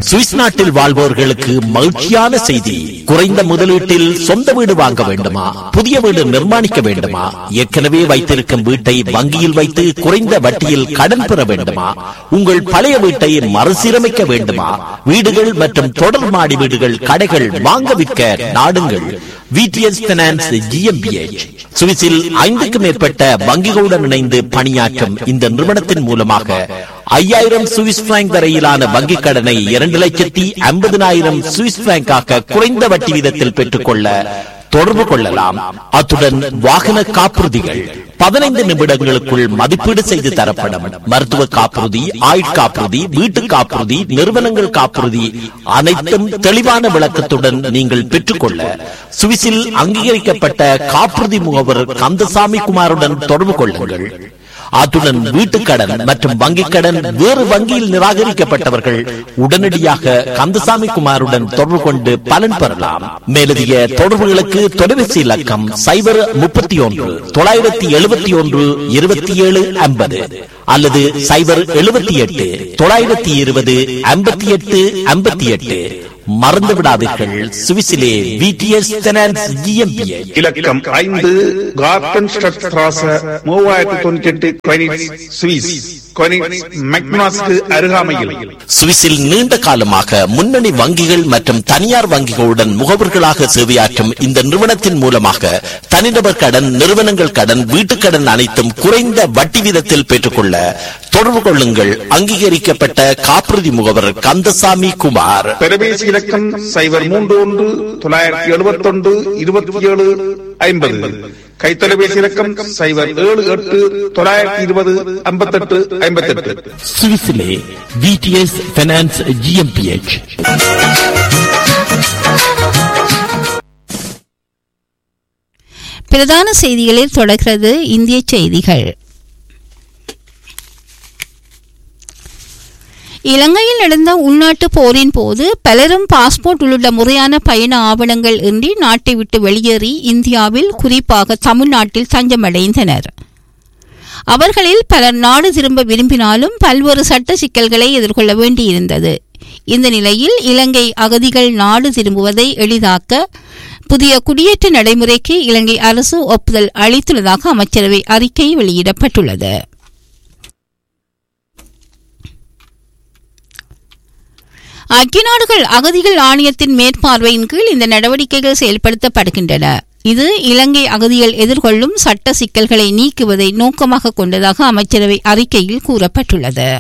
Swiss நாட்டில் வாழ்வோர்களுக்கு மகிழ்ச்சியான செய்தி குறைந்த முதலீட்டில் சொந்த வீடு வாங்க வேண்டுமா புதிய வீடு நிர்மாணிக்க வேண்டுமா ஏற்கனவே வைத்திருக்கும் வீட்டை வங்கியில் வைத்து குறைந்த வட்டியில் கடன் பெற வேண்டுமா உங்கள் பழைய வீட்டை மறுசீரமைக்க வேண்டுமா வீடுகள் மற்றும் தொடர் மாடி வீடுகள் கடைகள் வாங்க விற்க நாடுங்கள் விடிஎஸ் பினான்ஸ் ஜிஎம்பிஎச் சுவிஸில் ஐந்துக்கும் மேற்பட்ட வங்கிகளுடன் இணைந்து பணியாற்றும் இந்த நிறுவனத்தின் மூலமாக ஐயாயிரம் சுவிஸ் பிராங்க் வரையிலான வங்கிக் கடனை இரண்டு லட்சத்தி ஐம்பதினாயிரம் சுவிஸ் பிராங்காக குறைந்த வட்டி வீதத்தில் பெற்றுக்கொள்ள தொடர்பு கொள்ளலாம் அத்துடன் வாகன காப்புறுதிகள் பதினைந்து நிமிடங்களுக்குள் மதிப்பீடு செய்து தரப்படும் மருத்துவ காப்புறுதி ஆயுட்காப்புறுதி வீட்டு காப்புறுதி நிறுவனங்கள் காப்புறுதி அனைத்தும் தெளிவான விளக்கத்துடன் நீங்கள் பெற்றுக்கொள்ள சுவிஸில் அங்கீகரிக்கப்பட்ட காப்புறுதி முகவர் கந்தசாமி குமாருடன் தொடர்பு கொள்ளுங்கள் அத்துடன் வீட்டுக்கடன் மற்றும் வங்கிக் கடன் வேறு வங்கியில் நிராகரிக்கப்பட்டவர்கள் உடனடியாக கந்தசாமி குமாருடன் தொடர்பு கொண்டு பலன் பெறலாம் மேலதிக தொடர்புகளுக்கு தொலைபேசி இலக்கம் சைபர் முப்பத்தி ஒன்று தொள்ளாயிரத்தி எழுபத்தி ஒன்று இருபத்தி ஏழு ஐம்பது அல்லது சைபர் எழுபத்தி எட்டு தொள்ளாயிரத்தி இருபது ஐம்பத்தி எட்டு ஐம்பத்தி எட்டு மறந்து விடாதீர்கள் சுவிஸிலே விடிஎஸ் ஃபைனான்ஸ் ஜிஎம்பிஏ இலக்கம் ஐந்து கார்டன் ஸ்ட்ராச மூவாயிரத்தி தொண்ணூத்தி எட்டு கொயினிட்ஸ் சுவிஸ் கொயினிட்ஸ் மெக்னாஸ்க்கு அருகாமையில் சுவிஸில் நீண்ட காலமாக முன்னணி வங்கிகள் மற்றும் தனியார் வங்கிகளுடன் முகவர்களாக சேவையாற்றும் இந்த நிறுவனத்தின் மூலமாக தனிநபர் கடன் நிறுவனங்கள் கடன் வீட்டுக் கடன் அனைத்தும் குறைந்த வட்டி வீதத்தில் பெற்றுக்கொள்ள தொடர்பு கொள்ளுங்கள் அங்கீகரிக்கப்பட்ட காப்புறுதி முகவர் கந்தசாமி குமார் தொலைபேசி இலக்கம் சைபர் மூன்று ஒன்று தொள்ளாயிரத்தி எழுபத்தி ஒன்று இருபத்தி ஏழு ஐம்பது கைத்தொலைபேசி இலக்கம் சைபர் ஏழு எட்டு தொள்ளாயிரத்தி இருபது ஐம்பத்தெட்டு ஐம்பத்தெட்டு சுவிஸிலே விடிஎஸ் ஃபைனான்ஸ் ஜிஎம்பிஎச் பிரதான செய்திகளில் தொடர்கிறது இந்திய செய்திகள் இலங்கையில் நடந்த உள்நாட்டு போரின் போது பலரும் பாஸ்போர்ட் உள்ளிட்ட முறையான பயண ஆவணங்கள் இன்றி நாட்டை விட்டு வெளியேறி இந்தியாவில் குறிப்பாக தமிழ்நாட்டில் தஞ்சமடைந்தனர் அவர்களில் பலர் நாடு திரும்ப விரும்பினாலும் பல்வேறு சட்ட சிக்கல்களை எதிர்கொள்ள வேண்டியிருந்தது இந்த நிலையில் இலங்கை அகதிகள் நாடு திரும்புவதை எளிதாக்க புதிய குடியேற்ற நடைமுறைக்கு இலங்கை அரசு ஒப்புதல் அளித்துள்ளதாக அமைச்சரவை அறிக்கை வெளியிடப்பட்டுள்ளது ஐக்கிய நாடுகள் அகதிகள் ஆணையத்தின் மேற்பார்வையின் கீழ் இந்த நடவடிக்கைகள் செயல்படுத்தப்படுகின்றன இது இலங்கை அகதிகள் எதிர்கொள்ளும் சட்ட சிக்கல்களை நீக்குவதை நோக்கமாக கொண்டதாக அமைச்சரவை அறிக்கையில் கூறப்பட்டுள்ளது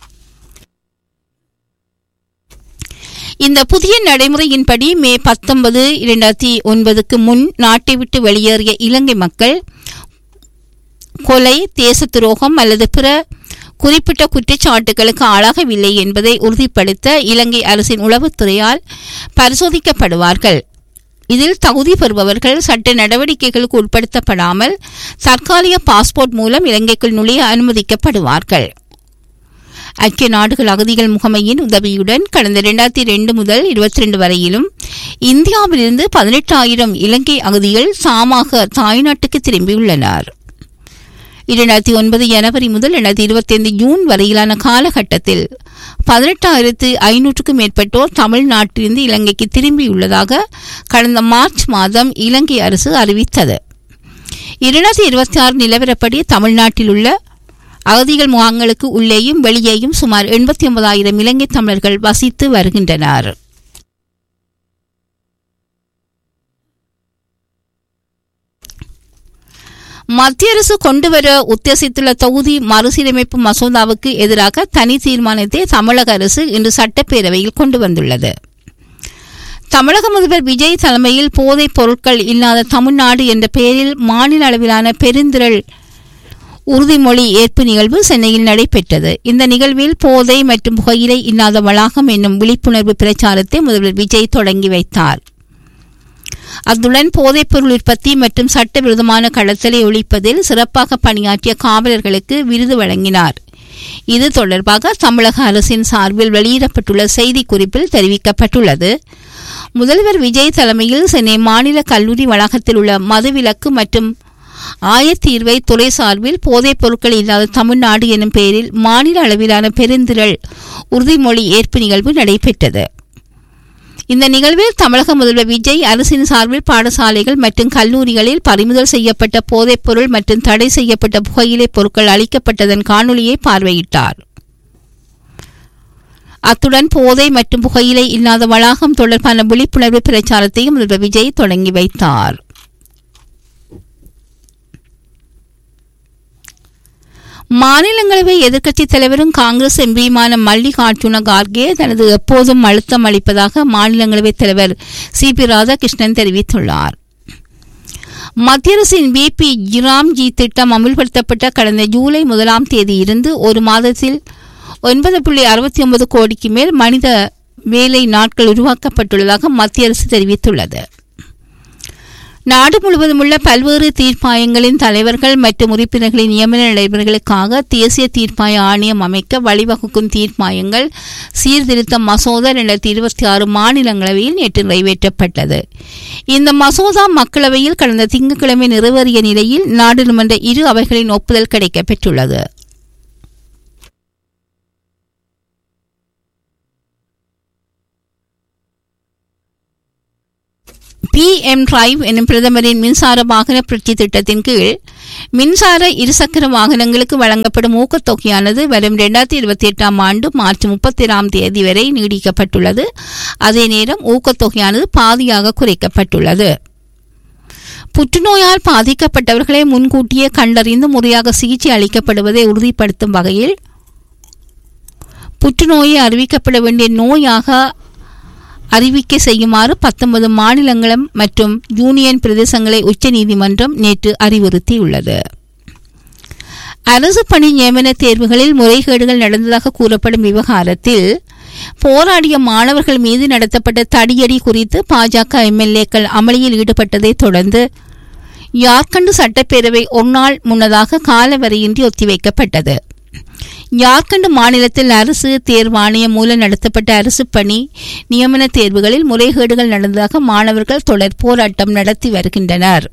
இந்த புதிய நடைமுறையின்படி மே பத்தொன்பது இரண்டாயிரத்தி ஒன்பதுக்கு முன் நாட்டை விட்டு வெளியேறிய இலங்கை மக்கள் கொலை தேச துரோகம் அல்லது பிற குறிப்பிட்ட குற்றச்சாட்டுகளுக்கு ஆளாகவில்லை என்பதை உறுதிப்படுத்த இலங்கை அரசின் உளவுத்துறையால் பரிசோதிக்கப்படுவார்கள் இதில் தகுதி பெறுபவர்கள் சட்ட நடவடிக்கைகளுக்கு உட்படுத்தப்படாமல் தற்காலிக பாஸ்போர்ட் மூலம் இலங்கைக்குள் நுழைய அனுமதிக்கப்படுவார்கள் ஐக்கிய நாடுகள் அகதிகள் முகமையின் உதவியுடன் கடந்த இரண்டாயிரத்தி ரெண்டு முதல் இருபத்தி ரெண்டு வரையிலும் இந்தியாவிலிருந்து பதினெட்டாயிரம் இலங்கை அகதிகள் சாமாக தாய்நாட்டுக்கு திரும்பியுள்ளனர் இரண்டாயிரத்தி ஒன்பது ஜனவரி முதல் இரண்டாயிரத்தி இருபத்தி ஐந்து ஜூன் வரையிலான காலகட்டத்தில் பதினெட்டாயிரத்து ஐநூற்றுக்கும் மேற்பட்டோர் தமிழ்நாட்டிலிருந்து இலங்கைக்கு திரும்பியுள்ளதாக கடந்த மார்ச் மாதம் இலங்கை அரசு அறிவித்தது இரண்டாயிரத்தி இருபத்தி ஆறு நிலவரப்படி தமிழ்நாட்டில் உள்ள அகதிகள் முகாம்களுக்கு உள்ளேயும் வெளியேயும் சுமார் எண்பத்தி ஒன்பதாயிரம் இலங்கை தமிழர்கள் வசித்து வருகின்றனர் மத்திய அரசு கொண்டுவர உத்தேசித்துள்ள தொகுதி மறுசீரமைப்பு மசோதாவுக்கு எதிராக தனி தீர்மானத்தை தமிழக அரசு இன்று சட்டப்பேரவையில் கொண்டு வந்துள்ளது தமிழக முதல்வர் விஜய் தலைமையில் போதைப் பொருட்கள் இல்லாத தமிழ்நாடு என்ற பெயரில் மாநில அளவிலான பெருந்திரள் உறுதிமொழி ஏற்பு நிகழ்வு சென்னையில் நடைபெற்றது இந்த நிகழ்வில் போதை மற்றும் புகையிலை இல்லாத வளாகம் என்னும் விழிப்புணர்வு பிரச்சாரத்தை முதல்வர் விஜய் தொடங்கி வைத்தார் அத்துடன் போதைப்பொருள் உற்பத்தி மற்றும் சட்டவிரோதமான கடத்தலை ஒழிப்பதில் சிறப்பாக பணியாற்றிய காவலர்களுக்கு விருது வழங்கினார் இது தொடர்பாக தமிழக அரசின் சார்பில் வெளியிடப்பட்டுள்ள செய்திக்குறிப்பில் தெரிவிக்கப்பட்டுள்ளது முதல்வர் விஜய் தலைமையில் சென்னை மாநில கல்லூரி வளாகத்தில் உள்ள மதுவிலக்கு மற்றும் ஆயத்தீர்வை துறை சார்பில் போதைப் பொருட்கள் இல்லாத தமிழ்நாடு எனும் பெயரில் மாநில அளவிலான பெருந்திரள் உறுதிமொழி ஏற்பு நிகழ்வு நடைபெற்றது இந்த நிகழ்வில் தமிழக முதல்வர் விஜய் அரசின் சார்பில் பாடசாலைகள் மற்றும் கல்லூரிகளில் பறிமுதல் செய்யப்பட்ட போதைப் பொருள் மற்றும் தடை செய்யப்பட்ட புகையிலைப் பொருட்கள் அளிக்கப்பட்டதன் காணொலியை பார்வையிட்டார் அத்துடன் போதை மற்றும் புகையிலை இல்லாத வளாகம் தொடர்பான விழிப்புணர்வு பிரச்சாரத்தையும் முதல்வர் விஜய் தொடங்கி வைத்தார் மாநிலங்களவை எதிர்க்கட்சித் தலைவரும் காங்கிரஸ் எம்பியுமான மல்லிகார்ஜுன கார்கே தனது எப்போதும் அழுத்தம் அளிப்பதாக மாநிலங்களவைத் தலைவர் சி பி ராதாகிருஷ்ணன் தெரிவித்துள்ளார் மத்திய அரசின் பிபி ஜிராம்ஜி திட்டம் அமுல்படுத்தப்பட்ட கடந்த ஜூலை முதலாம் தேதியிலிருந்து ஒரு மாதத்தில் ஒன்பது புள்ளி அறுபத்தி ஒன்பது கோடிக்கு மேல் மனித வேலை நாட்கள் உருவாக்கப்பட்டுள்ளதாக மத்திய அரசு தெரிவித்துள்ளது நாடு முழுவதும் உள்ள பல்வேறு தீர்ப்பாயங்களின் தலைவர்கள் மற்றும் உறுப்பினர்களின் நியமன நடைமுறைகளுக்காக தேசிய தீர்ப்பாய ஆணையம் அமைக்க வழிவகுக்கும் தீர்ப்பாயங்கள் சீர்திருத்த மசோதா இரண்டாயிரத்தி இருபத்தி ஆறு மாநிலங்களவையில் நேற்று நிறைவேற்றப்பட்டது இந்த மசோதா மக்களவையில் கடந்த திங்கட்கிழமை நிறைவேறிய நிலையில் நாடாளுமன்ற இரு அவைகளின் ஒப்புதல் கிடைக்கப்பெற்றுள்ளது பி எம் டிரைவ் எனும் பிரதமரின் மின்சார வாகன புரட்சி திட்டத்தின் கீழ் மின்சார இருசக்கர வாகனங்களுக்கு வழங்கப்படும் ஊக்கத்தொகையானது வரும் இரண்டாயிரத்தி இருபத்தி எட்டாம் ஆண்டு மார்ச் முப்பத்தேழாம் தேதி வரை நீடிக்கப்பட்டுள்ளது அதே நேரம் ஊக்கத்தொகையானது பாதியாக குறைக்கப்பட்டுள்ளது புற்றுநோயால் பாதிக்கப்பட்டவர்களை முன்கூட்டியே கண்டறிந்து முறையாக சிகிச்சை அளிக்கப்படுவதை உறுதிப்படுத்தும் வகையில் புற்றுநோயை அறிவிக்கப்பட வேண்டிய நோயாக அறிவிக்கை செய்யுமாறு பத்தொன்பது மாநிலங்களும் மற்றும் யூனியன் பிரதேசங்களை உச்சநீதிமன்றம் நேற்று அறிவுறுத்தியுள்ளது அரசு பணி நியமன தேர்வுகளில் முறைகேடுகள் நடந்ததாக கூறப்படும் விவகாரத்தில் போராடிய மாணவர்கள் மீது நடத்தப்பட்ட தடியடி குறித்து பாஜக எம்எல்ஏக்கள் அமளியில் ஈடுபட்டதை தொடர்ந்து ஜார்க்கண்ட் சட்டப்பேரவை ஒருநாள் முன்னதாக காலவரையின்றி ஒத்திவைக்கப்பட்டது ஜார்க்கண்ட் மாநிலத்தில் அரசு தேர்வாணையம் மூலம் நடத்தப்பட்ட அரசு பணி நியமன தேர்வுகளில் முறைகேடுகள் நடந்ததாக மாணவர்கள் தொடர் போராட்டம் நடத்தி வருகின்றனர்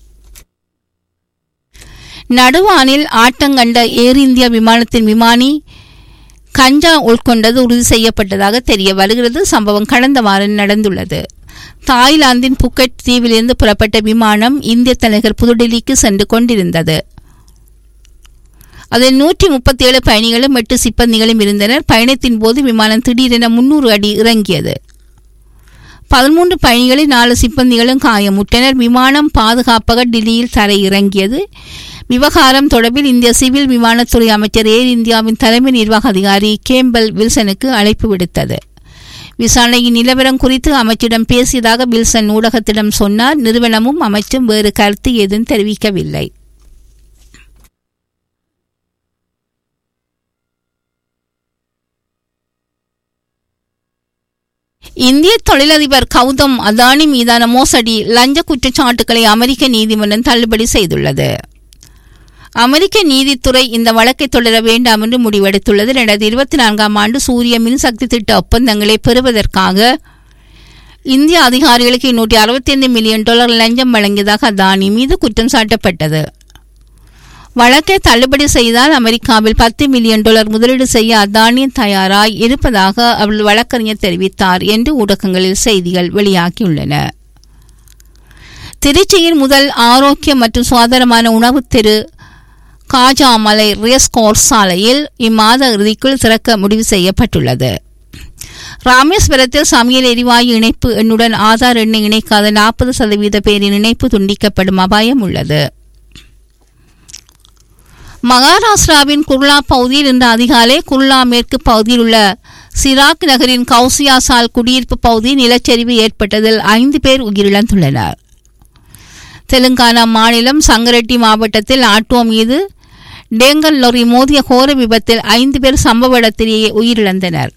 நடுவானில் ஆட்டங்கண்ட ஏர் இந்தியா விமானத்தின் விமானி கஞ்சா உட்கொண்டது உறுதி செய்யப்பட்டதாக தெரிய வருகிறது சம்பவம் கடந்த வாரம் நடந்துள்ளது தாய்லாந்தின் புக்கெட் தீவிலிருந்து புறப்பட்ட விமானம் இந்திய தலைநகர் புதுடெல்லிக்கு சென்று கொண்டிருந்தது அதில் நூற்றி முப்பத்தி ஏழு பயணிகளும் எட்டு சிப்பந்திகளும் இருந்தனர் பயணத்தின் போது விமானம் திடீரென முன்னூறு அடி இறங்கியது பதிமூன்று பயணிகளில் நாலு சிப்பந்திகளும் காயமுற்றனர் விமானம் பாதுகாப்பாக டெல்லியில் தரை இறங்கியது விவகாரம் தொடர்பில் இந்திய சிவில் விமானத்துறை அமைச்சர் ஏர் இந்தியாவின் தலைமை நிர்வாக அதிகாரி கேம்பல் வில்சனுக்கு அழைப்பு விடுத்தது விசாரணையின் நிலவரம் குறித்து அமைச்சிடம் பேசியதாக வில்சன் ஊடகத்திடம் சொன்னார் நிறுவனமும் அமைச்சும் வேறு கருத்து ஏதும் தெரிவிக்கவில்லை இந்திய தொழிலதிபர் கௌதம் அதானி மீதான மோசடி லஞ்ச குற்றச்சாட்டுகளை அமெரிக்க நீதிமன்றம் தள்ளுபடி செய்துள்ளது அமெரிக்க நீதித்துறை இந்த வழக்கை தொடர வேண்டாம் என்று முடிவெடுத்துள்ளது இரண்டாயிரத்தி இருபத்தி நான்காம் ஆண்டு சூரிய மின்சக்தி திட்ட ஒப்பந்தங்களை பெறுவதற்காக இந்திய அதிகாரிகளுக்கு நூற்றி அறுபத்தி ஐந்து மில்லியன் டாலர் லஞ்சம் வழங்கியதாக அதானி மீது குற்றம் சாட்டப்பட்டது வழக்கை தள்ளுபடி செய்தால் அமெரிக்காவில் பத்து மில்லியன் டாலர் முதலீடு செய்ய அதானி தயாராய் இருப்பதாக அவள் வழக்கறிஞர் தெரிவித்தார் என்று ஊடகங்களில் செய்திகள் வெளியாகியுள்ளன திருச்சியின் முதல் ஆரோக்கிய மற்றும் சுகாதாரமான உணவு தெரு காஜாமலை ரேஸ் கோர்ஸ் சாலையில் இம்மாத இறுதிக்குள் திறக்க முடிவு செய்யப்பட்டுள்ளது ராமேஸ்வரத்தில் சமையல் எரிவாயு இணைப்பு எண்ணுடன் ஆதார் எண்ணை இணைக்காத நாற்பது சதவீத பேரின் இணைப்பு துண்டிக்கப்படும் அபாயம் உள்ளது மகாராஷ்டிராவின் குர்லா பகுதியில் இன்று அதிகாலை குர்லா மேற்கு பகுதியில் உள்ள சிராக் நகரின் கௌசியாசால் குடியிருப்பு பகுதியில் நிலச்சரிவு ஏற்பட்டதில் ஐந்து பேர் உயிரிழந்துள்ளனர் தெலுங்கானா மாநிலம் சங்கரெட்டி மாவட்டத்தில் ஆட்டோ மீது டேங்கல் லொரி மோதிய கோர விபத்தில் ஐந்து பேர் சம்பவ இடத்திலேயே உயிரிழந்தனர்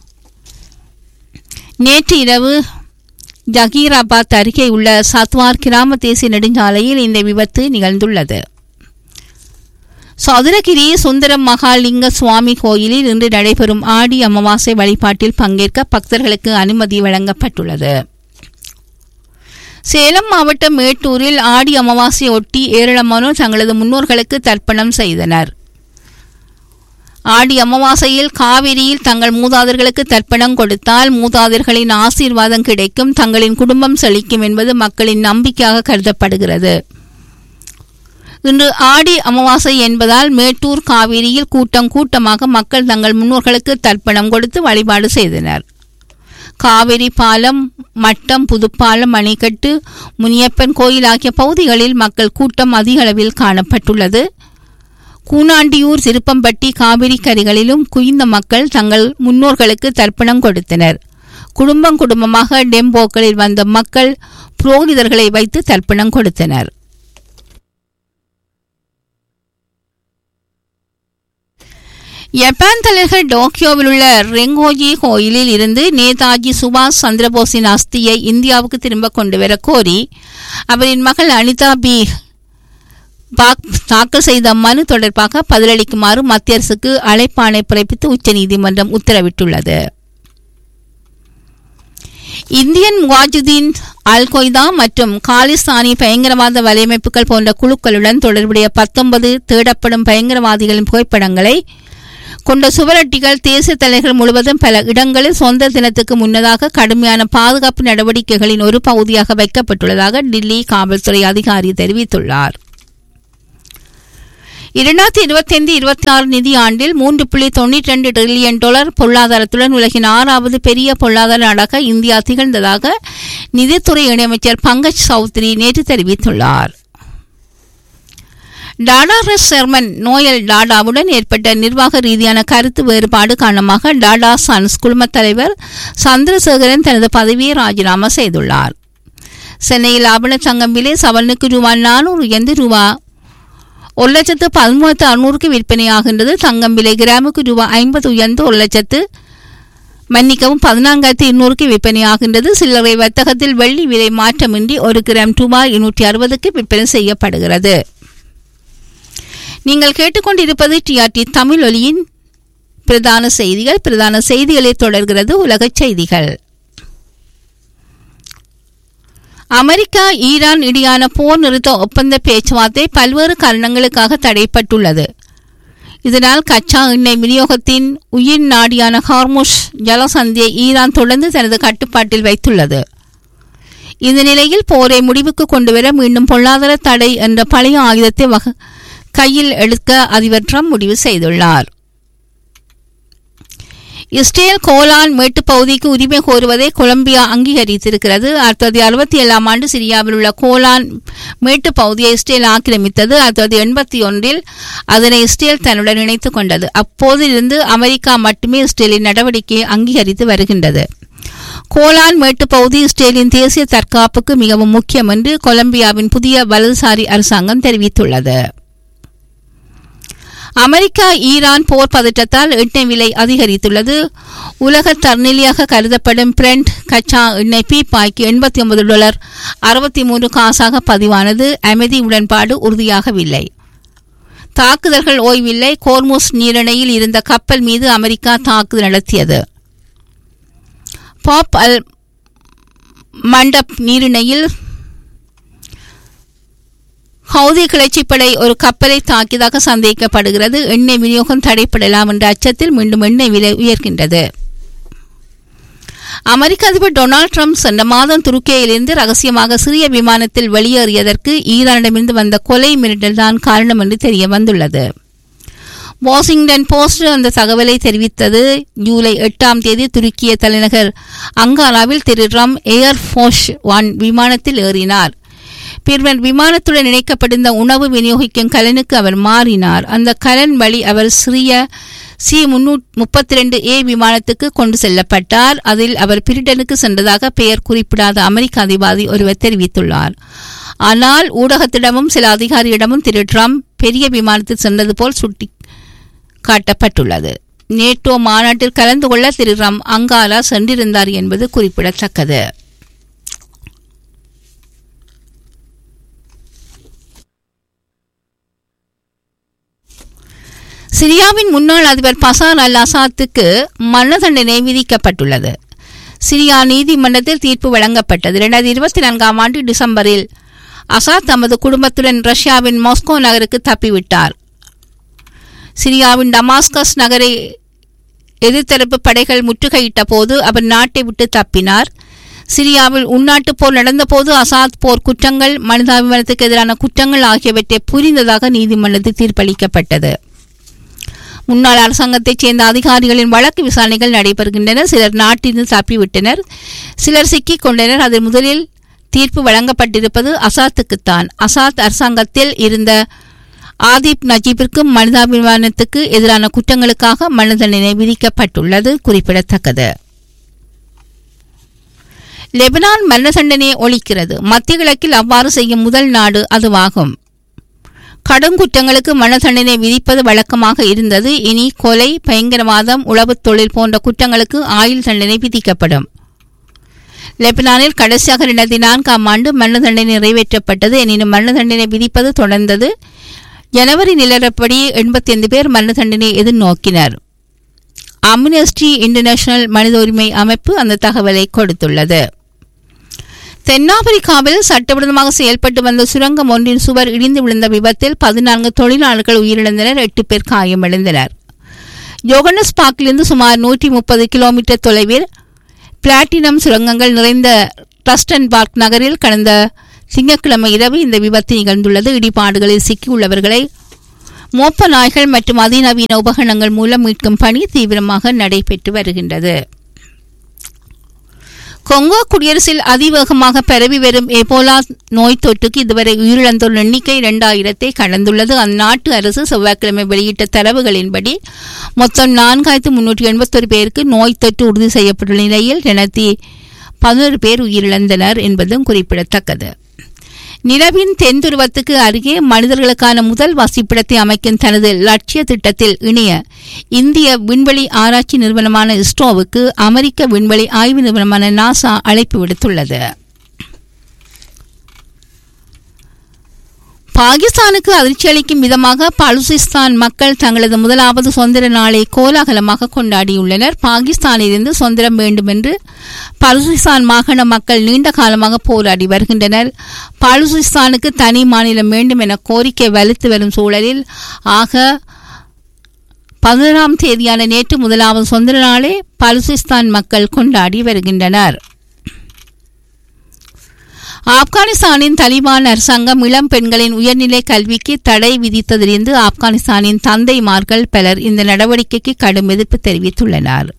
நேற்று இரவு ஜகீராபாத் அருகே உள்ள சத்வார் கிராம தேசிய நெடுஞ்சாலையில் இந்த விபத்து நிகழ்ந்துள்ளது சதுரகிரி சுந்தரம் மகாலிங்க சுவாமி கோயிலில் இன்று நடைபெறும் ஆடி அமாவாசை வழிபாட்டில் பங்கேற்க பக்தர்களுக்கு அனுமதி வழங்கப்பட்டுள்ளது சேலம் மாவட்டம் மேட்டூரில் ஆடி அமாவாசையை ஒட்டி ஏராளமானோர் தங்களது முன்னோர்களுக்கு தர்ப்பணம் செய்தனர் ஆடி அமாவாசையில் காவிரியில் தங்கள் மூதாதையர்களுக்கு தர்ப்பணம் கொடுத்தால் மூதாதையர்களின் ஆசீர்வாதம் கிடைக்கும் தங்களின் குடும்பம் செழிக்கும் என்பது மக்களின் நம்பிக்கையாக கருதப்படுகிறது இன்று ஆடி அமாவாசை என்பதால் மேட்டூர் காவிரியில் கூட்டம் கூட்டமாக மக்கள் தங்கள் முன்னோர்களுக்கு தர்ப்பணம் கொடுத்து வழிபாடு செய்தனர் காவிரி பாலம் மட்டம் புதுப்பாலம் அணைக்கட்டு முனியப்பன் கோயில் ஆகிய பகுதிகளில் மக்கள் கூட்டம் அதிக அளவில் காணப்பட்டுள்ளது கூனாண்டியூர் சிறுப்பம்பட்டி காவிரி கரைகளிலும் குவிந்த மக்கள் தங்கள் முன்னோர்களுக்கு தர்ப்பணம் கொடுத்தனர் குடும்பம் குடும்பமாக டெம்போக்களில் வந்த மக்கள் புரோகிதர்களை வைத்து தர்ப்பணம் கொடுத்தனர் ஜப்பான் தலைநகர் டோக்கியோவில் உள்ள ரெங்கோஜி கோயிலில் இருந்து நேதாஜி சுபாஷ் சந்திரபோஸின் அஸ்தியை இந்தியாவுக்கு திரும்ப கொண்டு வர கோரி அவரின் மகள் அனிதா பி பாக் தாக்கல் செய்த மனு தொடர்பாக பதிலளிக்குமாறு மத்திய அரசுக்கு அழைப்பாணை பிறப்பித்து உச்சநீதிமன்றம் உத்தரவிட்டுள்ளது இந்தியன் முவாஜுதீன் அல் கொய்தா மற்றும் காலிஸ்தானி பயங்கரவாத வலையமைப்புகள் போன்ற குழுக்களுடன் தொடர்புடைய பத்தொன்பது தேடப்படும் பயங்கரவாதிகளின் புகைப்படங்களை கொண்ட சுவரொட்டிகள் தேசிய தலைகள் முழுவதும் பல இடங்களில் சொந்த தினத்துக்கு முன்னதாக கடுமையான பாதுகாப்பு நடவடிக்கைகளின் ஒரு பகுதியாக வைக்கப்பட்டுள்ளதாக டில்லி காவல்துறை அதிகாரி தெரிவித்துள்ளார் இரண்டாயிரத்தி இருபத்தி ஐந்து இருபத்தி ஆறு நிதி ஆண்டில் மூன்று புள்ளி தொண்ணூற்றி ரெண்டு டிரில்லியன் டாலர் பொருளாதாரத்துடன் உலகின் ஆறாவது பெரிய பொருளாதார நாடாக இந்தியா திகழ்ந்ததாக நிதித்துறை இணையமைச்சர் பங்கஜ் சௌத்ரி நேற்று தெரிவித்துள்ளார் டாடா ரெஸ் சேர்மன் நோயல் டாடாவுடன் ஏற்பட்ட நிர்வாக ரீதியான கருத்து வேறுபாடு காரணமாக டாடா சன்ஸ் குழுமத் தலைவர் சந்திரசேகரன் தனது பதவியை ராஜினாமா செய்துள்ளார் சென்னையில் ஆபண சங்கம் விலை சவரனுக்கு ரூபாய் நானூறு உயர்ந்து ரூபா ஒரு லட்சத்து பதிமூணத்து அறுநூறுக்கு விற்பனையாகின்றது தங்கம் விலை கிராமுக்கு ரூபாய் ஐம்பது உயர்ந்து ஒரு லட்சத்து மன்னிக்கவும் பதினான்காயிரத்தி இருநூறுக்கு விற்பனையாகின்றது சில்லறை வர்த்தகத்தில் வெள்ளி விலை மாற்றமின்றி ஒரு கிராம் ரூபாய் இருநூற்றி அறுபதுக்கு விற்பனை செய்யப்படுகிறது நீங்கள் கேட்டுக்கொண்டிருப்பது டிஆர்டி தமிழ் ஒலியின் பிரதான செய்திகள் பிரதான செய்திகளை தொடர்கிறது உலகச் செய்திகள் அமெரிக்கா ஈரான் இடையான போர் நிறுத்த ஒப்பந்த பேச்சுவார்த்தை பல்வேறு காரணங்களுக்காக தடைப்பட்டுள்ளது இதனால் கச்சா எண்ணெய் விநியோகத்தின் உயிர் நாடியான ஹார்முஷ் ஜலசந்தியை ஈரான் தொடர்ந்து தனது கட்டுப்பாட்டில் வைத்துள்ளது இந்த நிலையில் போரை முடிவுக்கு கொண்டுவர மீண்டும் பொருளாதார தடை என்ற பழைய ஆயுதத்தை வக கையில் எடுக்க அதிபர் ட்ரம்ப் முடிவு செய்துள்ளார் இஸ்ரேல் கோலான் மேட்டுப் பகுதிக்கு உரிமை கோருவதை கொலம்பியா அங்கீகரித்திருக்கிறது ஆயிரத்தி தொள்ளாயிரத்தி அறுபத்தி ஏழாம் ஆண்டு சிரியாவில் உள்ள கோலான் மேட்டுப் பகுதியை இஸ்ரேல் ஆக்கிரமித்தது ஆயிரத்தி தொள்ளாயிரத்தி எண்பத்தி ஒன்றில் அதனை இஸ்ரேல் தன்னுடன் இணைத்துக் கொண்டது அப்போதிலிருந்து அமெரிக்கா மட்டுமே இஸ்ரேலின் நடவடிக்கையை அங்கீகரித்து வருகின்றது கோலான் மேட்டுப் பகுதி இஸ்ரேலின் தேசிய தற்காப்புக்கு மிகவும் முக்கியம் என்று கொலம்பியாவின் புதிய வலதுசாரி அரசாங்கம் தெரிவித்துள்ளது அமெரிக்கா ஈரான் போர் பதற்றத்தால் எண்ணெய் விலை அதிகரித்துள்ளது உலக தர்நிலையாக கருதப்படும் பிரெண்ட் கச்சா எண்ணெய் பீப்பாய்க்கு எண்பத்தி ஒன்பது டாலர் அறுபத்தி மூன்று காசாக பதிவானது அமைதி உடன்பாடு உறுதியாகவில்லை தாக்குதல்கள் ஓய்வில்லை கோர்முஸ் நீரிணையில் இருந்த கப்பல் மீது அமெரிக்கா தாக்குதல் நடத்தியது பாப் அல் மண்டப் நீரிணையில் ஹவுதி கிளர்ச்சிப்படை ஒரு கப்பலை தாக்கியதாக சந்தேகிக்கப்படுகிறது எண்ணெய் விநியோகம் தடைப்படலாம் என்ற அச்சத்தில் மீண்டும் எண்ணெய் விலை உயர்கின்றது அமெரிக்க அதிபர் டொனால்டு ட்ரம்ப் சென்ற மாதம் துருக்கியிலிருந்து ரகசியமாக சிறிய விமானத்தில் வெளியேறியதற்கு ஈரானிடமிருந்து வந்த கொலை மிரட்டல் தான் காரணம் என்று தெரிய வந்துள்ளது வாஷிங்டன் போஸ்ட் அந்த தகவலை தெரிவித்தது ஜூலை எட்டாம் தேதி துருக்கிய தலைநகர் அங்காராவில் திரு ட்ரம்ப் ஏர் ஃபோர்ஸ் ஒன் விமானத்தில் ஏறினார் பின்னர் விமானத்துடன் இணைக்கப்பட்டிருந்த உணவு விநியோகிக்கும் கலனுக்கு அவர் மாறினார் அந்த கலன் வழி அவர் சிறிய சி முப்பத்தி ரெண்டு ஏ விமானத்துக்கு கொண்டு செல்லப்பட்டார் அதில் அவர் பிரிட்டனுக்கு சென்றதாக பெயர் குறிப்பிடாத அமெரிக்க அதிபாரி ஒருவர் தெரிவித்துள்ளார் ஆனால் ஊடகத்திடமும் சில அதிகாரியிடமும் திரு ட்ரம்ப் பெரிய விமானத்தில் சென்றது போல் சுட்டி காட்டப்பட்டுள்ளது நேட்டோ மாநாட்டில் கலந்து கொள்ள திரு ட்ரம்ப் அங்காரா சென்றிருந்தார் என்பது குறிப்பிடத்தக்கது சிரியாவின் முன்னாள் அதிபர் பசார் அல் அசாத்துக்கு மரண தண்டனை விதிக்கப்பட்டுள்ளது சிரியா நீதிமன்றத்தில் தீர்ப்பு வழங்கப்பட்டது இரண்டாயிரத்தி இருபத்தி நான்காம் ஆண்டு டிசம்பரில் அசாத் தமது குடும்பத்துடன் ரஷ்யாவின் மாஸ்கோ நகருக்கு தப்பிவிட்டார் சிரியாவின் டமாஸ்கஸ் நகரை எதிர்த்தரப்பு படைகள் முற்றுகையிட்ட போது அவர் நாட்டை விட்டு தப்பினார் சிரியாவில் உள்நாட்டு போர் நடந்தபோது அசாத் போர் குற்றங்கள் மனிதாபிமானத்துக்கு எதிரான குற்றங்கள் ஆகியவற்றை புரிந்ததாக நீதிமன்றத்தில் தீர்ப்பளிக்கப்பட்டது முன்னாள் அரசாங்கத்தைச் சேர்ந்த அதிகாரிகளின் வழக்கு விசாரணைகள் நடைபெறுகின்றன சிலர் நாட்டிலிருந்து தப்பிவிட்டனர் சிலர் சிக்கிக் கொண்டனர் அதில் முதலில் தீர்ப்பு வழங்கப்பட்டிருப்பது அசாத்துக்குத்தான் அசாத் அரசாங்கத்தில் இருந்த ஆதிப் நஜீபிற்கும் மனிதாபிமானத்துக்கு எதிரான குற்றங்களுக்காக மரண தண்டனை விதிக்கப்பட்டுள்ளது குறிப்பிடத்தக்கது லெபனான் மரண தண்டனையை ஒழிக்கிறது மத்திய கிழக்கில் அவ்வாறு செய்யும் முதல் நாடு அதுவாகும் கடும் குற்றங்களுக்கு மரண தண்டனை விதிப்பது வழக்கமாக இருந்தது இனி கொலை பயங்கரவாதம் உளவுத் தொழில் போன்ற குற்றங்களுக்கு ஆயுள் தண்டனை விதிக்கப்படும் லெபனானில் கடைசியாக இரண்டாயிரத்தி நான்காம் ஆண்டு மரண தண்டனை நிறைவேற்றப்பட்டது எனினும் மரண தண்டனை விதிப்பது தொடர்ந்தது ஜனவரி நிலவரப்படி எண்பத்தி ஐந்து பேர் மரண தண்டனை எதிர்நோக்கினர் அம்னெஸ்டி இன்டர்நேஷனல் மனித உரிமை அமைப்பு அந்த தகவலை கொடுத்துள்ளது தென்னாப்பிரிக்காவில் சட்டவிரோதமாக செயல்பட்டு வந்த சுரங்கம் ஒன்றின் சுவர் இடிந்து விழுந்த விபத்தில் பதினான்கு தொழிலாளர்கள் உயிரிழந்தனர் எட்டு பேர் காயமடைந்தனர் ஜோகனஸ் பார்க்கிலிருந்து சுமார் நூற்றி முப்பது கிலோமீட்டர் தொலைவில் பிளாட்டினம் சுரங்கங்கள் நிறைந்த டஸ்டன் பார்க் நகரில் கடந்த திங்கட்கிழமை இரவு இந்த விபத்து நிகழ்ந்துள்ளது இடிபாடுகளில் சிக்கியுள்ளவர்களை மோப்ப நாய்கள் மற்றும் அதிநவீன உபகரணங்கள் மூலம் மீட்கும் பணி தீவிரமாக நடைபெற்று வருகின்றது கொங்கோ குடியரசில் அதிவேகமாக பரவி வரும் எபோலா நோய் தொற்றுக்கு இதுவரை உயிரிழந்தோர் எண்ணிக்கை இரண்டாயிரத்தை கடந்துள்ளது அந்நாட்டு அரசு செவ்வாய்க்கிழமை வெளியிட்ட தரவுகளின்படி மொத்தம் நான்காயிரத்து முன்னூற்றி எண்பத்தொரு பேருக்கு நோய் தொற்று உறுதி செய்யப்பட்டுள்ள நிலையில் இரண்டாயிரத்தி பதினோரு பேர் உயிரிழந்தனர் என்பதும் குறிப்பிடத்தக்கது நிலவின் தென் துருவத்துக்கு அருகே மனிதர்களுக்கான முதல் வசிப்பிடத்தை அமைக்கும் தனது லட்சிய திட்டத்தில் இணைய இந்திய விண்வெளி ஆராய்ச்சி நிறுவனமான இஸ்ரோவுக்கு அமெரிக்க விண்வெளி ஆய்வு நிறுவனமான நாசா அழைப்பு விடுத்துள்ளது பாகிஸ்தானுக்கு அதிர்ச்சி அளிக்கும் விதமாக பலுசிஸ்தான் மக்கள் தங்களது முதலாவது சுதந்திர நாளை கோலாகலமாக கொண்டாடியுள்ளனர் பாகிஸ்தானிலிருந்து சுதந்திரம் வேண்டும் என்று பலுசிஸ்தான் மாகாண மக்கள் நீண்ட காலமாக போராடி வருகின்றனர் பலுசிஸ்தானுக்கு தனி மாநிலம் வேண்டும் என கோரிக்கை வலுத்து வரும் சூழலில் ஆக பதினொன்றாம் தேதியான நேற்று முதலாவது சுதந்திர நாளை பலுசிஸ்தான் மக்கள் கொண்டாடி வருகின்றனர் ஆப்கானிஸ்தானின் தலிபான் அரசாங்கம் இளம் பெண்களின் உயர்நிலை கல்விக்கு தடை விதித்ததிலிருந்து ஆப்கானிஸ்தானின் தந்தைமார்கள் பலர் இந்த நடவடிக்கைக்கு கடும் எதிர்ப்பு தெரிவித்துள்ளனர்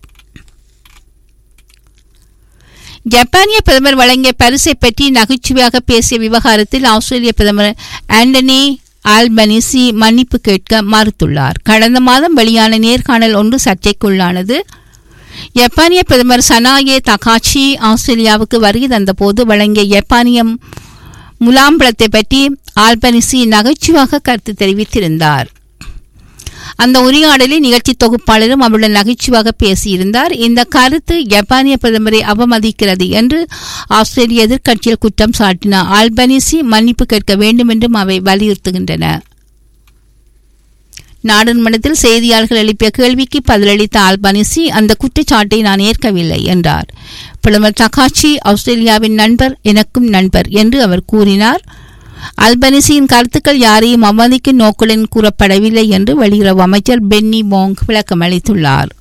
ஜப்பானிய பிரதமர் வழங்கிய பரிசை பற்றி நகைச்சுவையாக பேசிய விவகாரத்தில் ஆஸ்திரேலிய பிரதமர் ஆண்டனி ஆல்பனிசி மன்னிப்பு கேட்க மறுத்துள்ளார் கடந்த மாதம் வெளியான நேர்காணல் ஒன்று சர்ச்சைக்குள்ளானது ஜப்பானிய பிரதமர் சனாயே தகாச்சி ஆஸ்திரேலியாவுக்கு வருகை தந்தபோது வழங்கிய ஜப்பானிய முலாம்பழத்தை பற்றி ஆல்பனிசி நகைச்சுவாக கருத்து தெரிவித்திருந்தார் அந்த உரையாடலில் நிகழ்ச்சி தொகுப்பாளரும் அவருடன் நகைச்சுவாக பேசியிருந்தார் இந்த கருத்து ஜப்பானிய பிரதமரை அவமதிக்கிறது என்று ஆஸ்திரேலிய எதிர்க்கட்சியில் குற்றம் சாட்டினார் ஆல்பனிசி மன்னிப்பு கேட்க வேண்டும் என்றும் அவை வலியுறுத்துகின்றன நாடாளுமன்றத்தில் செய்தியாளர்கள் எழுப்பிய கேள்விக்கு பதிலளித்த ஆல்பனிசி அந்த குற்றச்சாட்டை நான் ஏற்கவில்லை என்றார் பிரதமர் தகாச்சி ஆஸ்திரேலியாவின் நண்பர் எனக்கும் நண்பர் என்று அவர் கூறினார் அல்பனிசியின் கருத்துக்கள் யாரையும் அவமதிக்கும் நோக்குடன் கூறப்படவில்லை என்று வெளியுறவு அமைச்சர் பென்னி மோங் விளக்கம் அளித்துள்ளார்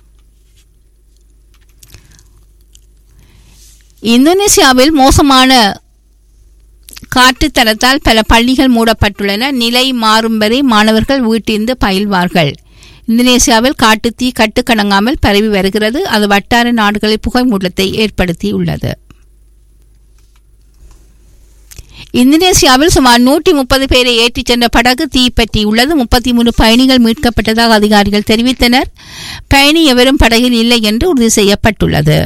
இந்தோனேசியாவில் மோசமான காற்று தரத்தால் பல பள்ளிகள் மூடப்பட்டுள்ளன நிலை மாறும் வரை மாணவர்கள் வீட்டிலிருந்து பயில்வார்கள் இந்தோனேசியாவில் காட்டுத்தீ கட்டுக்கணங்காமல் பரவி வருகிறது அது வட்டார நாடுகளில் புகை மூட்டத்தை ஏற்படுத்தியுள்ளது இந்தோனேசியாவில் சுமார் நூற்றி முப்பது பேரை ஏற்றிச் சென்ற படகு தீப்பற்றியுள்ளது முப்பத்தி மூணு பயணிகள் மீட்கப்பட்டதாக அதிகாரிகள் தெரிவித்தனர் பயணி எவரும் படகில் இல்லை என்று உறுதி செய்யப்பட்டுள்ளது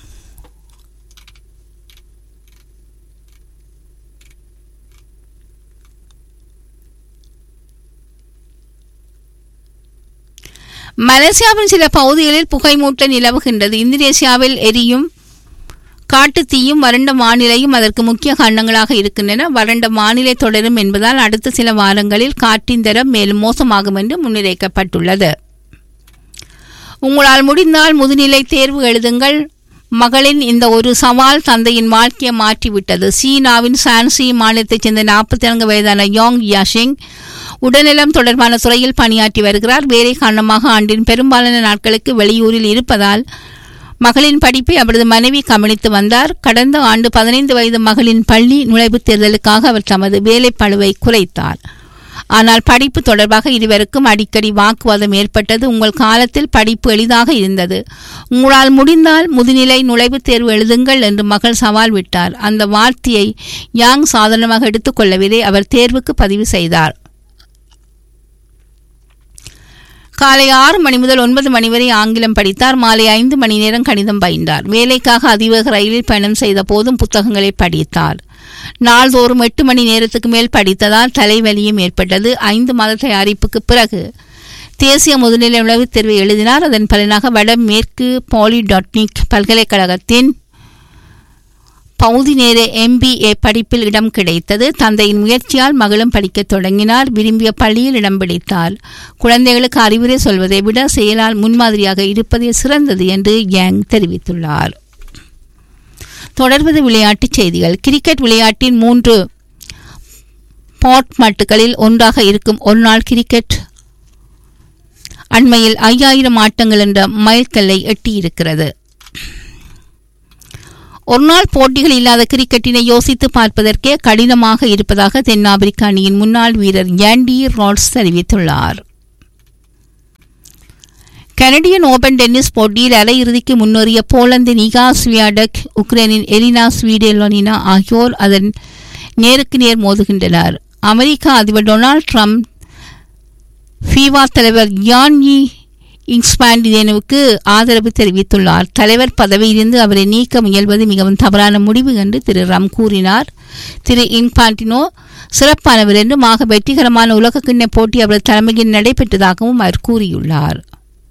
மலேசியாவின் சில பகுதிகளில் புகைமூட்ட நிலவுகின்றது இந்தோனேசியாவில் எரியும் காட்டுத்தீயும் வறண்ட வானிலையும் அதற்கு முக்கிய காரணங்களாக இருக்கின்றன வறண்ட வானிலை தொடரும் என்பதால் அடுத்த சில வாரங்களில் காற்றின் தரம் மேலும் மோசமாகும் என்று முன்னிறைக்கப்பட்டுள்ளது உங்களால் முடிந்தால் முதுநிலை தேர்வு எழுதுங்கள் மகளின் இந்த ஒரு சவால் தந்தையின் வாழ்க்கையை மாற்றிவிட்டது சீனாவின் சான்சி மாநிலத்தைச் சேர்ந்த நாற்பத்தி நான்கு வயதான யோங் யாஷிங் உடல்நலம் தொடர்பான துறையில் பணியாற்றி வருகிறார் வேலை காரணமாக ஆண்டின் பெரும்பாலான நாட்களுக்கு வெளியூரில் இருப்பதால் மகளின் படிப்பை அவரது மனைவி கவனித்து வந்தார் கடந்த ஆண்டு பதினைந்து வயது மகளின் பள்ளி நுழைவுத் தேர்தலுக்காக அவர் தமது வேலைப்பளுவை குறைத்தார் ஆனால் படிப்பு தொடர்பாக இருவருக்கும் அடிக்கடி வாக்குவாதம் ஏற்பட்டது உங்கள் காலத்தில் படிப்பு எளிதாக இருந்தது உங்களால் முடிந்தால் முதுநிலை நுழைவுத் தேர்வு எழுதுங்கள் என்று மகள் சவால் விட்டார் அந்த வார்த்தையை யாங் சாதாரணமாக எடுத்துக்கொள்ளவில்லை அவர் தேர்வுக்கு பதிவு செய்தார் காலை ஆறு மணி முதல் ஒன்பது மணி வரை ஆங்கிலம் படித்தார் மாலை ஐந்து மணி நேரம் கணிதம் பயின்றார் வேலைக்காக அதிவேக ரயிலில் பயணம் செய்த போதும் புத்தகங்களை படித்தார் நாள்தோறும் எட்டு மணி நேரத்துக்கு மேல் படித்ததால் தலைவலியும் ஏற்பட்டது ஐந்து மாத தயாரிப்புக்கு பிறகு தேசிய முதுநிலை உளவுத் தேர்வை எழுதினார் அதன் பலனாக வடமேற்கு பாலிடெக்னிக் பல்கலைக்கழகத்தின் பகுதி நேர எம்பிஏ படிப்பில் இடம் கிடைத்தது தந்தையின் முயற்சியால் மகளும் படிக்கத் தொடங்கினார் விரும்பிய பள்ளியில் இடம் பிடித்தார் குழந்தைகளுக்கு அறிவுரை சொல்வதை விட செயலால் முன்மாதிரியாக இருப்பதே சிறந்தது என்று யாங் தெரிவித்துள்ளார் தொடர்வது விளையாட்டுச் செய்திகள் கிரிக்கெட் விளையாட்டின் மூன்று பாட் மட்டுகளில் ஒன்றாக இருக்கும் ஒருநாள் கிரிக்கெட் அண்மையில் ஐயாயிரம் ஆட்டங்கள் என்ற மைல்கல்லை எட்டியிருக்கிறது ஒருநாள் போட்டிகள் இல்லாத கிரிக்கெட்டினை யோசித்து பார்ப்பதற்கே கடினமாக இருப்பதாக தென்னாப்பிரிக்க அணியின் முன்னாள் வீரர் யாண்டி ராட்ஸ் தெரிவித்துள்ளார் கனடியன் ஓபன் டென்னிஸ் போட்டியில் அரையிறுதிக்கு முன்னேறிய போலந்தின் இகா ஸ்வியாடக் உக்ரைனின் எலினா ஸ்வீடெலோனினா ஆகியோர் அதன் நேருக்கு நேர் மோதுகின்றனர் அமெரிக்க அதிபர் டொனால்ட் ட்ரம்ப் ஃபீவா தலைவர் யான்யி இன்ஸ்பாண்டியனுக்கு ஆதரவு தெரிவித்துள்ளார் தலைவர் பதவியிலிருந்து அவரை நீக்க முயல்வது மிகவும் தவறான முடிவு என்று திரு ரம் கூறினார் திரு இன்பாண்டினோ சிறப்பானவர் என்றும் ஆக வெற்றிகரமான உலகக்கிண்ண போட்டி அவரது தலைமையில் நடைபெற்றதாகவும் அவர் கூறியுள்ளார்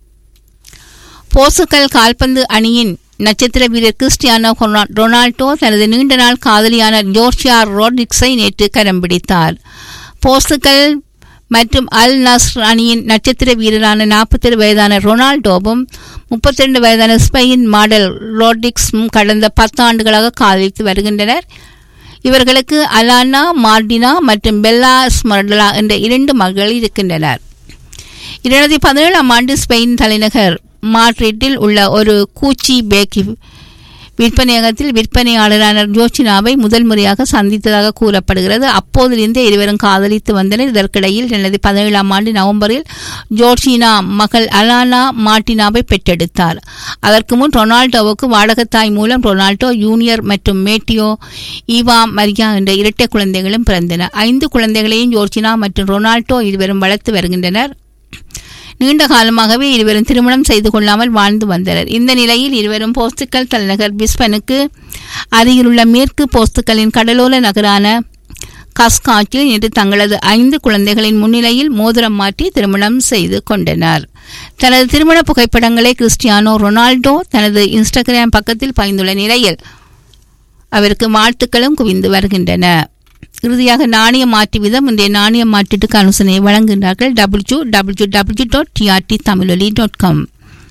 போர்ச்சுகல் கால்பந்து அணியின் நட்சத்திர வீரர் கிறிஸ்டியானோ ரொனா- ரொனால்டோ தனது நீண்ட நாள் காதலியான ஜோர்ஜியா ரோட்ரிக்ஸை நேற்று கரம் பிடித்தார் போர்ச்சுகல் மற்றும் அல் நஸ்ர் அணியின் நட்சத்திர வீரரான 47 வயதான ரொனால்டோவும் 32 வயதான ஸ்பெயின் மாடல் ரோட்ரிக்ஸும் கடந்த பத்து ஆண்டுகளாக காதலித்து வருகின்றனர் இவர்களுக்கு அலானா மார்டினா மற்றும் பெல்லா ஸ்மர்டலா என்ற இரண்டு மகள் இருக்கின்றனர் இரண்டாயிரத்தி பதினேழாம் ஆண்டு ஸ்பெயின் தலைநகர் மாட்ரிட்டில் உள்ள ஒரு கூச்சி பேக்கி விற்பனையகத்தில் விற்பனையாளரான ஜோச்சினாவை முதல் முறையாக சந்தித்ததாக கூறப்படுகிறது அப்போதிலிருந்தே இருவரும் காதலித்து வந்தனர் இதற்கிடையில் இரண்டாயிரத்தி பதினேழாம் ஆண்டு நவம்பரில் ஜோர்ஜினா மகள் அலானா மார்டினாவை பெற்றெடுத்தார் அதற்கு முன் ரொனால்டோவுக்கு வாடகத்தாய் மூலம் ரொனால்டோ ஜூனியர் மற்றும் மேட்டியோ ஈவா மரியா என்ற இரட்டை குழந்தைகளும் பிறந்தன ஐந்து குழந்தைகளையும் ஜோர்ஜினா மற்றும் ரொனால்டோ இருவரும் வளர்த்து வருகின்றனர் நீண்ட காலமாகவே இருவரும் திருமணம் செய்து கொள்ளாமல் வாழ்ந்து வந்தனர் இந்த நிலையில் இருவரும் போர்த்துக்கல் தலைநகர் பிஸ்பனுக்கு அருகிலுள்ள மேற்கு போர்த்துக்கலின் கடலோர நகரான கஸ்காட்டில் நேற்று தங்களது ஐந்து குழந்தைகளின் முன்னிலையில் மோதிரம் மாற்றி திருமணம் செய்து கொண்டனர் தனது திருமண புகைப்படங்களை கிறிஸ்டியானோ ரொனால்டோ தனது இன்ஸ்டாகிராம் பக்கத்தில் பகிர்ந்துள்ள நிலையில் அவருக்கு வாழ்த்துக்களும் குவிந்து வருகின்றன இறுதியாக நாணய மாற்று விதம் இன்றைய நாணய மாற்றீட்டுக்கு அனுசரணையை வழங்குகின்றார்கள் W W W dot TRT Tamizholi dot com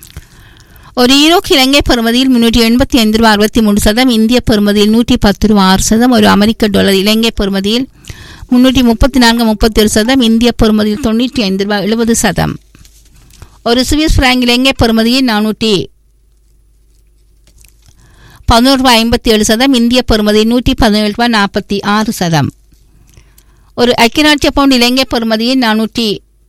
ஒரு ஈரோக்கு இலங்கை பெறுமதியில் முன்னூற்றி எண்பத்தி ஐந்து ரூபா அறுபத்தி மூன்று சதம் இந்திய பெறுமதியில் நூற்றி பத்து ரூபா ஆறு சதம் ஒரு அமெரிக்க டாலர் இலங்கை பெறுமதியில் முன்னூற்றி முப்பத்தி நான்கு முப்பத்தி ஒரு சதம் இந்திய பெறுமதியில் தொண்ணூற்றி ஐந்து ரூபா எழுபது சதம் ஒரு சுவிஸ் பிராங்க் இலங்கை பெறுமதியில் நானூற்றி பதினோரு ரூபாய் ஐம்பத்தி ஏழு சதம் இந்திய பெறுமதி நூற்றி பதினேழு ரூபாய் நாற்பத்தி ஆறு சதம் ஒரு ஐக்கியராட்சிய பவுண்ட் இலங்கை பெறுமதியில் நானூற்றி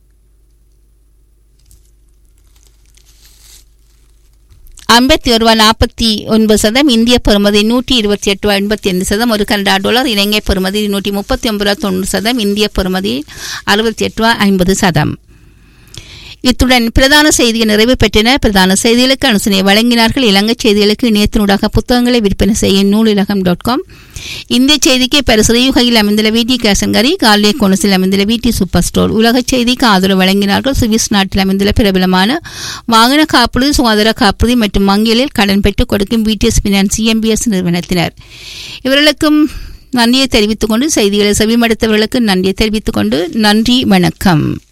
ஐம்பத்தி ஒரு ரூபாய் நாற்பத்தி ஒன்பது சதம் இந்திய பெறுமதி நூற்றி இருபத்தி எட்டு ரூபாய் எண்பத்தி ஐந்து சதம் ஒரு கனடா டாலர் இலங்கை பெறுமதி நூற்றி முப்பத்தி ஒன்பது ரூபாய் தொண்ணூறு சதம் இந்திய பெறுமதி அறுபத்தி எட்டு ரூபாய் ஐம்பது சதம் இத்துடன் பிரதான செய்திகள் நிறைவு பெற்றன பிரதான செய்திகளுக்கு அனுசனை வழங்கினார்கள் இலங்கை செய்திகளுக்கு இணையத்தினூடாக புத்தகங்களை விற்பனை செய்யும் நூலிலகம் டாட் காம் இந்திய செய்திக்கு பெருசிறையுகையில் அமைந்துள்ள வீட்டி கேசங்கரி காலே கொனசில் அமைந்துள்ள வீட்டி சூப்பர் ஸ்டோர் உலக செய்திக்கு ஆதரவு வழங்கினார்கள் சுவிஸ் நாட்டில் அமைந்துள்ள பிரபலமான வாகன காப்புறுதி சுகாதார காப்புறுதி மற்றும் வங்கிகளில் கடன் பெற்றுக் கொடுக்கும் பிடிஎஸ் பினான்ஸ் சிஎம்பிஎஸ் நிறுவனத்தினர் இவர்களுக்கும் நன்றியை தெரிவித்துக் கொண்டு செய்திகளை செவிமடுத்தவர்களுக்கு நன்றியை தெரிவித்துக் கொண்டு நன்றி வணக்கம்